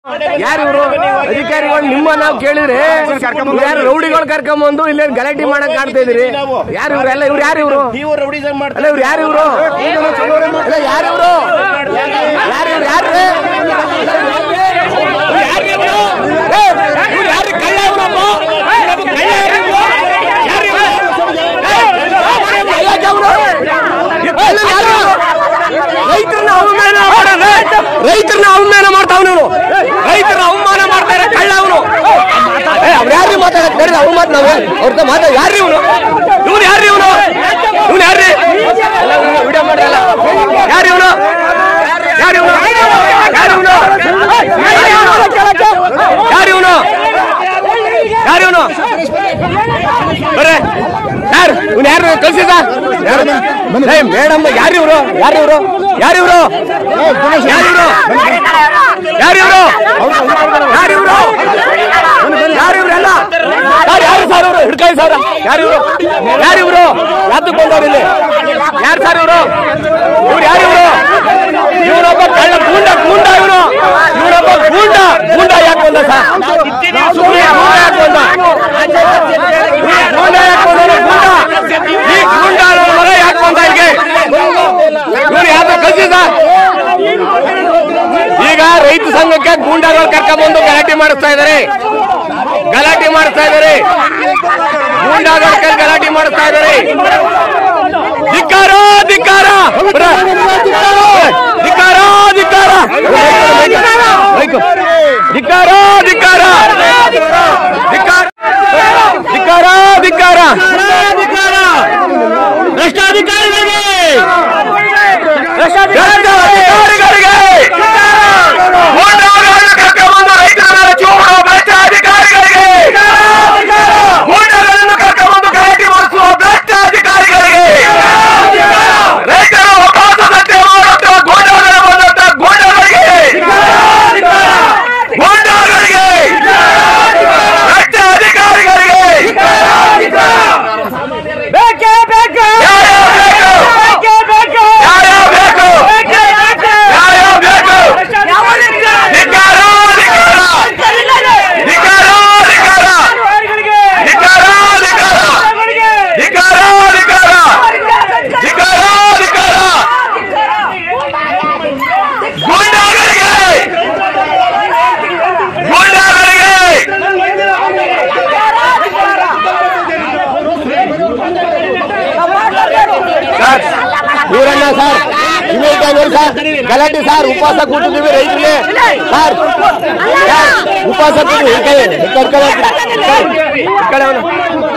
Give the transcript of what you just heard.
ಯಾರು ಇವರು ಅಧಿಕಾರಿಗಳು ನಿಮ್ಮ ನಾವು ಕೇಳಿದ್ರೆ ಇವ್ರು ಯಾರು ರೌಡಿಗಳು ಕರ್ಕೊಂಬಂದು ಇಲ್ಲೇ ಗಲಾಟೆ ಮಾಡಕ್ ಕಾಡ್ತಾ ಇದ್ರಿ ಯಾರು ಇವ್ರು ಎಲ್ಲ ಇವ್ರು ಯಾರು ಇವರು ನೀವು ರೌಡಿಸಮ್ ಅಲ್ಲ ಮಾಡ್ತಾರೆ ಇವ್ರು ಯಾರು ಇವರು ಅಲ್ಲ ಯಾರು ಇವರು ಯಾರು ಇವ್ರು ಯಾರು ರೈತರನ್ನ ಅವಮಾನ ಮಾಡೋದು ರೈತರನ್ನ ಅವಮಾನ ಮಾಡ್ತಾವ್ ನೀವು ರೈತರನ್ನ ಅವಮಾನ ಮಾಡ್ತಾರೆ ಕಳ್ಳ ಅವನು ಅವ್ರು ಯಾರು ಮಾತಾಡಕ್ ಬೇಡ ಅವ್ರು ಮಾತು ನಾವು ಅವ್ರ ಮಾತಾಡ ಯಾರು ಇವನು ಇವನು ಯಾರು ಇವನು ಇವನು ಯಾರ್ರಿ ವಿಡಿಯೋ ಮಾಡ್ರಲ್ಲ ಯಾರು ಇವನು ಯಾರು ಇವನು ಯಾರು ಇವನು ಯಾರು ಇವನು ಯಾರು ಇವನು ಬರ್ರೆ ಯಾರು ಇವ್ನು ಯಾರು ಕಳ್ಸಿದ ಯಾರು ಮೇಡಮ್ ಯಾರು ಇವರು ಯಾರು ಇವರು ಯಾರು ಇವರು ಯಾರು ಇವರು ಯಾರು ಇವರು ಯಾರು ಇವರು ಯಾರು ಇವರೆಲ್ಲ ಸರ್ ಯಾರು ಸರ್ ಇವರು ಹಿಡ್ಕೊಳ್ಳಿ ಸರ್ ಯಾರು ಇವರು ಯಾರು ಇವರು ಯಾವ್ದು ಬಂದವ್ರು ಇಲ್ಲಿ ಯಾರು ಸರ್ ಇವರು ಇವ್ರು ಯಾರು ಇವರು ಇವರೊಬ್ಬ ಕಳ್ಳ ಗೂಂಡ ಗೂಂಡ ಇವನು ಇವರೊಬ್ಬ ಗೂಂಡ ಗೂಂಡ ಯಾಕೆ ಬಂದ ಸರ್ ಸುಮ್ಮನೆ ಗೂಂಡ ಯಾಕೆ ಬಂದ ಗೂಂಡ ಯಾಕೆ ಬಂದ ಗೂಂಡ ಈ ಗೂಂಡ ಅನ್ನೋ ಮಗ ಯಾಕೆ ಬಂದ ಇಲ್ಲಿಗೆ ಇವ್ರು ಯಾವ್ದೋ ಕಲ್ಸಿದ ಈಗ ರೈತ ಸಂಘಕ್ಕೆ ಗೂಂಡಾಗಳು ಕರ್ಕೊಂಡ್ಬಂದು ಗಲಾಟೆ ಮಾಡಿಸ್ತಾ ಇದ್ದಾರೆ ಗಲಾಟೆ ಮಾಡಿಸ್ತಾ ಇದ್ದಾರೆ ಗೂಂಡಾಗಳ ಕೈ ಗಲಾಟೆ ಮಾಡಿಸ್ತಾ ಇದ್ದಾರೆ ಧಿಕ್ಕಾರ ಧಿಕ್ಕಾರ ಬರ. ಧಿಕ್ಕಾರ ಧಿಕ್ಕಾರ ಮೈಕು. ಧಿಕ್ಕಾರ ಧಿಕ್ಕಾರ ಧಿಕ್ಕಾರ ಧಿಕ್ಕಾರ ಧಿಕ್ಕಾರ ಭ್ರಷ್ಟಾಧಿಕಾರಿಗಳಿಗೆ ಭ್ರಷ್ಟಾಧಿಕಾರಿಗಳಿಗೆ ಗೂಂಡಾಗಳನ್ನು ಕರ್ಕೊಂಡ್ಬಂದು ರೈತರ ಮೇಲೆ ಚೂರು ಮಾಡುವ ಭ್ರಷ್ಟಾಧಿಕಾರಿಗಳಿಗೆ ಗೂಂಡಾಗಳನ್ನು ಕರ್ಕೊಂಡ್ಬಂದು ಗಲಾಟೆ ಮಾಡಿಸುವ ಭ್ರಷ್ಟಾಧಿಕಾರಿಗಳಿಗೆ ರೈತರ ಒಪ್ಪಂದದಂತೆ ಮಾಡುವಂತಹ ಗೂಂಡಾಗಳ ಬಂದಂತಹ ಗೂಂಡಾಗಳಿಗೆ ಗೂಂಡಾಗಳಿಗೆ ಭ್ರಷ್ಟಾಧಿಕಾರಿಗಳಿಗೆ ಬೇಕೇ ಬೇಕು ಬೇಕೇ ಬೇಕು ಯಾರ್ಯಾರು ಬೇಕು ಯಾರ್ಯಾರು ಬೇಕು ಧಿಕ್ಕಾರ ಧಿಕ್ಕಾರ ಧಿಕ್ಕಾರ ಧಿಕ್ಕಾರ ಧಿಕ್ಕಾರ ಧಿಕ್ಕಾರ ಧಿಕ್ಕಾರ ಧಿಕ್ಕಾರ ಧಿಕ್ಕಾರ ಧಿಕ್ಕಾರ ಗೂಂಡಾಗಳಿಗೆ ಗೂಂಡಾಗಳಿಗೆ ಸರ್ ಇವರನ್ನ ಸರ್ ಇದೇ ಟೈಮಲ್ಲಿ ಸರ್ ಗಲಾಟೆ ಸರ್ ಉಪವಾಸ ಕೂತಿದ್ದೀವಿ ರೈತರಿಗೆ ಸರ್ ಸರ್, ಉಪವಾಸ ಕೂತು ಈ ಕಡೆ ಈ ಕಡೆ, ಈ ಕಡೆ, ಈ ಕಡೆ ಅವನು.